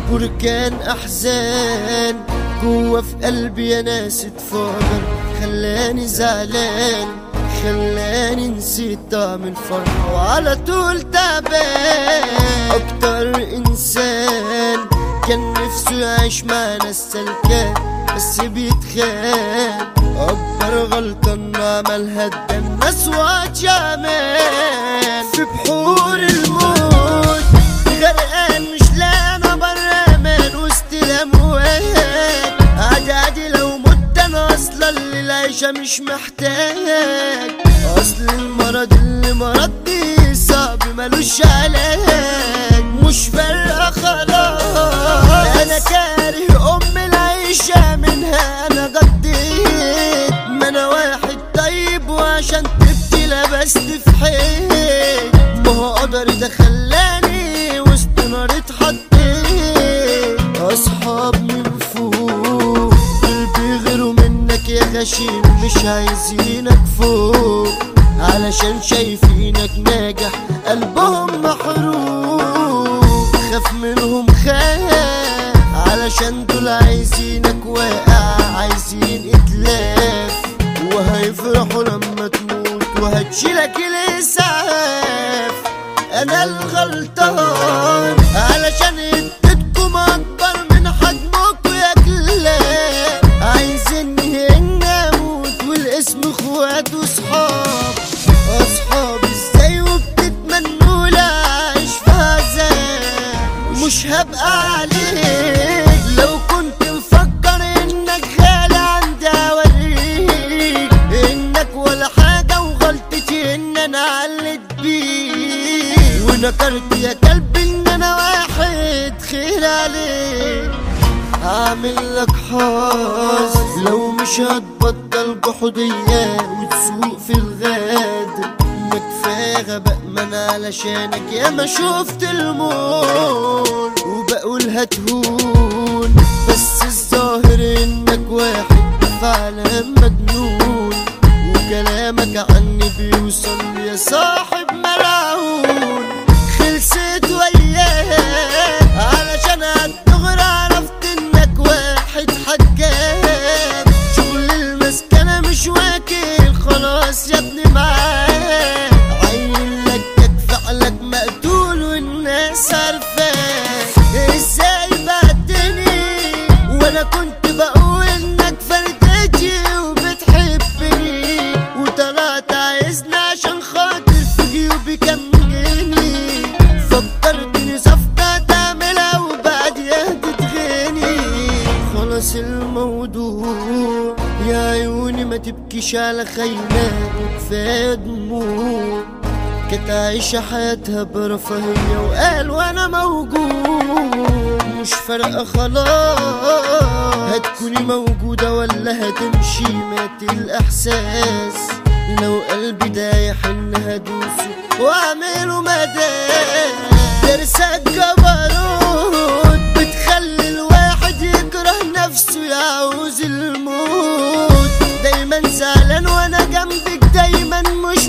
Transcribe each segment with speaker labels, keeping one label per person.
Speaker 1: بركان احزان جوا في قلبي يا ناس اتفجر خلاني زعلان خلاني نسيت طعم الفرحة وعلى طول تعبان أكتر إنسان كان نفسه يعيش مع ناس سلكان بس بيتخان أكبر غلطة إنه عملها قدام ناس وعجمان في بحور الموت غرقان مش لاقي بره امان وسط الاموات عادي عادي لو مت انا اصلا للعيشه مش محتاج اصل المرض اللي مرضني صعب ملوش علاج مش فارقه خلاص انا كاره ام العيشه منها انا قضيت ما انا واحد طيب وعشان تبكي لبست في حيط ما هو قدر ده خلاني وسط نار اتحطيت اصحاب من فوق قلبي غيروا منك يا غشيم مش عايزينك فوق علشان شايفينك ناجح قلبهم محروق خاف منهم خاف علشان دول عايزينك واقع عايزين اتلاف وهيفرحوا لما تموت وهتشيلك الاسعاف انا الغلطان علشان اديتكم اكبر من حجمكم يا كلاب عايزيني هنا اموت والاسم اخوات وصحاب اصحاب ازاي وبتتمنوا لا اعيش في عذاب مش هبقى عليك لو كنت مفكر انك غالي عندي اوريك انك ولا حاجه وغلطتي ان انا علت بيك ونكرت يا كلب ان انا واحد خير عليك اعمل لك حظ لو مش هتبطل جحودية وتسوق في الغاد ما كفاية غباء ما انا علشانك يا ما شفت الموت وبقول هتهون بس الظاهر انك واحد فعلا مجنون وكلامك عني بيوصل لي يا صاحب ملعون خلصت وياك علشان هتغرى عرفت انك واحد حجاج شغل المسكنة مش واكل خلاص يا ابني معاك عين لك فعلك مقتول والناس عارفاك ازاي بعتني وانا كنت بقول انك فردتي وبتحبني وطلعت عايزني عشان خاطر في جيوبي كام جنيه فكرتني صفقة تعملها وبعديها تتغني خلاص الموضوع يا عيوني ما تبكيش على خينات وكفاية دموع كانت عايشة حياتها برفاهية وقال وانا موجود مش فارقة خلاص هتكوني موجودة ولا هتمشي مات الإحساس لو قلبي دايح إن هدوسه وأعمله مدام درسك جبروت بتخلي الواحد يكره نفسه يعوز الموت دايما زعلان وانا جنبك دايما مش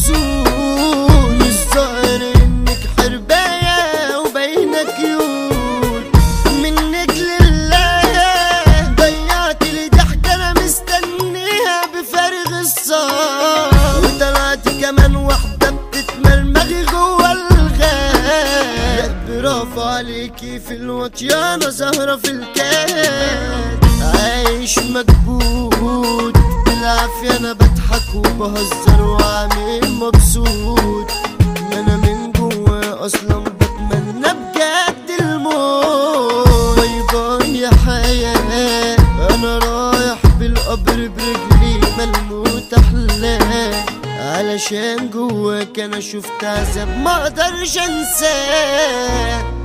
Speaker 1: مبسوط مش ظاهر انك حرباية وباينة كيوت منك لله ضيعت لي ضحكة انا مستنيها بفارغ الصبر وطلعت كمان واحدة بتتمرمغي جوا الغاب برافو عليكي في الوطيانة زهرة في الكاد عايش مكبوت بالعافية انا بضحك وبهزر وعامل مبسوط ما انا من جوا اصلا بتمنى بجد الموت باي باي يا حياة انا رايح بالقبر برجلي ملموت احلام علشان جواك انا شفت عذاب ما اقدرش انساه